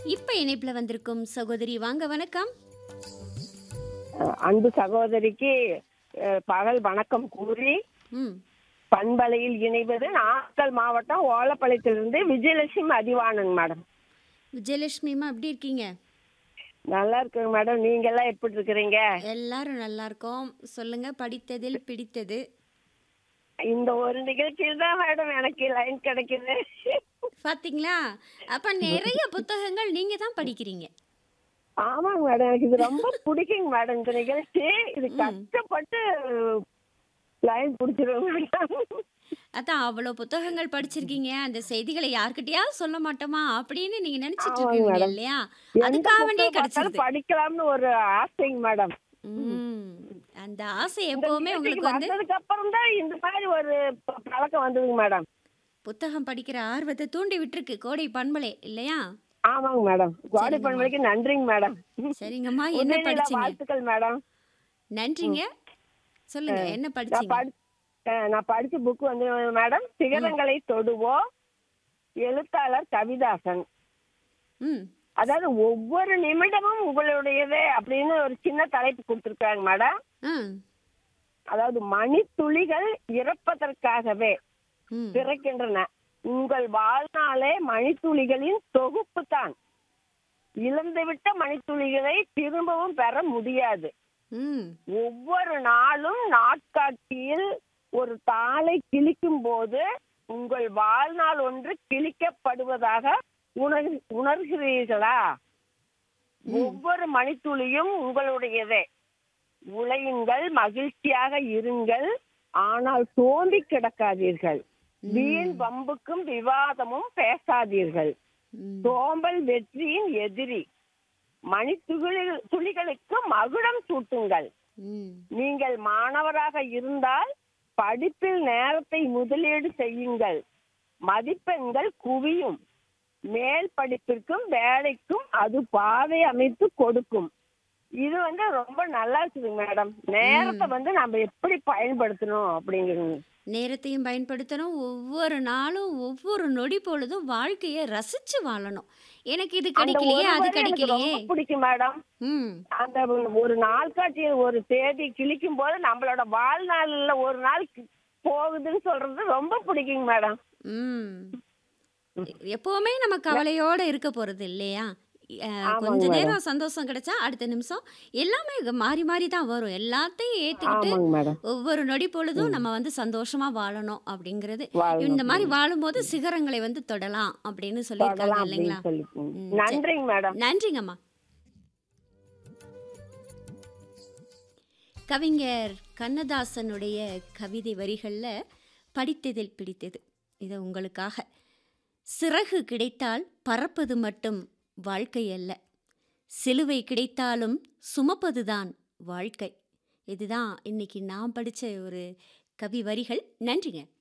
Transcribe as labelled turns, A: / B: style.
A: இப்ப இணைப்புல வந்திருக்கும் சகோதரி வாங்க வணக்கம்
B: அஹ் அன்பு சகோதரிக்கு அஹ், பகல் வணக்கம் கூறி
A: ம்
B: பண்பலையில் இணைவது நாமக்கல் மாவட்டம் ஓலப்பாளையத்திலிருந்து விஜயலட்சுமி மதிவாணன் மேடம்
A: விஜயலட்சுமிமா எப்படி இருக்கீங்க
B: நல்லா இருக்குங்க மேடம் நீங்க எல்லாம் எப்படி இருக்கிறீங்க
A: எல்லாரும் நல்லா இருக்கோம் சொல்லுங்க படித்ததில் பிடித்தது
B: இந்த ஒரு நிகழ்ச்சியில் தான் மேடம் எனக்கு லைன் கிடைக்குது
A: பாத்தீங்களா அப்ப நிறைய புத்தகங்கள் நீங்க தான் படிக்கிறீங்க
B: ஆமாங்க மேடம் எனக்கு இது ரொம்ப பிடிக்குங்க மேடம் இந்த நிகழ்ச்சி இது கஷ்டப்பட்டு லைன் பிடிச்சிருவேன் மேடம்
A: அதான் அவ்வளவு புத்தகங்கள் படிச்சிருக்கீங்க அந்த செய்திகளை யார்கிட்டயாவது சொல்ல மாட்டோமா அப்படின்னு நீங்க நினைச்சிட்டு
B: ஆமாங்க
A: இருக்கீங்க
B: மேடம்.
A: இல்லையா
B: எந்த
A: அதுக்காக வேண்டியே
B: புத்தகம் பார்த்தாலும்
A: கிடைச்சிருது
B: படிக்கலாம்னு ஒரு ஆசைங்க மேடம்
A: ம். அந்த ஆசை
B: இந்த
A: எப்பவுமே உங்களுக்கு வந்து
B: வந்ததுக்கு அப்புறம் தான் இந்த மாதிரி ஒரு ப- பழக்கம் வந்ததுங்க மேடம்
A: புத்தகம் படிக்கிற ஆர்வத்தை தூண்டி விட்டுருக்கு கோடை பண்பலை இல்லையா
B: ஆமாங்க மேடம் கோடை பண்பலைக்கு நன்றிங்க மேடம்
A: சரிங்கம்மா என்ன
B: உண்மையிலே
A: படிச்சீங்க
B: வாழ்த்துக்கள் மேடம்
A: நன்றிங்க சொல்லுங்க என்ன
B: நான்
A: படிச்சீங்க
B: படி அஹ் நான் படிச்ச புக் வந்து மேடம் சிகரங்களை தொடுவோம் எழுத்தாளர் கவிதாசன்
A: ம்
B: அதாவது ஒவ்வொரு நிமிடமும் உங்களுடையதே அப்படின்னு ஒரு சின்ன தலைப்பு கொடுத்துருக்காங்க மேடம்
A: ஆ
B: அதாவது மணித்துளிகள் இறப்பதற்காகவே
A: ம்
B: பிறக்கின்றன உங்கள் வாழ்நாளே மணித்துளிகளின் தொகுப்பு தான் இழந்துவிட்ட மணித்துளிகளை திரும்பவும் பெற முடியாது
A: ம்
B: ஒவ்வொரு நாளும் நாட்காட்டியில் ஒரு தாளை கிழிக்கும் போது உங்கள் வாழ்நாள் ஒன்று கிழிக்கப்படுவதாக உணர் உணர்கிறீர்களா ஒவ்வொரு மணித்துளியும் உங்களுடையதே உழையுங்கள் மகிழ்ச்சியாக இருங்கள் ஆனால் சோம்பி கிடக்காதீர்கள் வீண் வம்புக்கும் விவாதமும் பேசாதீர்கள்
A: ம்.
B: சோம்பல் வெற்றியின் எதிரி மணித்துளி துளிகளுக்கு மகுடம் சூட்டுங்கள்
A: ம்
B: நீங்கள் மாணவராக இருந்தால் படிப்பில் நேரத்தை முதலீடு செய்யுங்கள் மதிப்பெண்கள் குவியும் மேல் படிப்பிற்கும் வேலைக்கும் அது பாதை அமைத்து கொடுக்கும் இது வந்து ரொம்ப நல்லா இருக்குது மேடம் நேரத்தை வந்து நம்ம எப்படி பயன்படுத்தணும் அப்படிங்கிறது
A: நேரத்தையும் பயன்படுத்தணும் ஒவ்வொரு நாளும் ஒவ்வொரு நொடி பொழுதும் வாழ்க்கையை ரசிச்சு வாழணும் எனக்கு இது
B: அந்த
A: கிடைக்கலையே
B: ஒரு
A: அது
B: வரி எனக்கு
A: கிடைக்கலையே
B: ரொம்ப பிடிக்கும் மேடம்
A: ம்
B: அந்த ஒரு நாள்காட்டி ஒரு தேதி கிழிக்கும் போது நம்மளோட வாழ்நாள்ல ஒரு நாள் கி- போகுதுன்னு சொல்றது ரொம்ப பிடிக்குங்க மேடம்
A: ம் எப்பவுமே நம்ம கவலையோட இருக்க போறது இல்லையா அஹ்,
B: ஆமாங்க
A: கொஞ்ச
B: மேடம்.
A: நேரம் சந்தோஷம் கிடைச்சா அடுத்த நிமிஷம் எல்லாமே இங்க மாறி மாறி தான் வரும் எல்லாத்தையும் ஏத்துக்கிட்டு
B: ஆமாங்க மேடம்
A: ஒவ்வொரு நொடி பொழுதும் நம்ம வந்து சந்தோஷமா வாழணும் அப்படிங்கிறது
B: வாழணும்.
A: இந்த மாதிரி வாழும்போது சிகரங்களை வந்து தொடலாம் அப்படின்னு சொல்லியிருக்காங்க
B: தொடலாம்
A: இல்லைங்களா
B: அப்படின்னு சொல்லி
A: ம்,
B: நன்றிங்க மேடம்
A: நன்றிங்கம்மா கவிஞர் கண்ணதாசனுடைய கவிதை வரிகளில் படித்ததில் பிடித்தது இது உங்களுக்காக சிறகு கிடைத்தால் பறப்பது மட்டும் வாழ்க்கை அல்ல சிலுவை கிடைத்தாலும் சுமப்பதுதான் வாழ்க்கை இதுதான் இன்னைக்கு நான் படித்த ஒரு கவி வரிகள் நன்றிங்க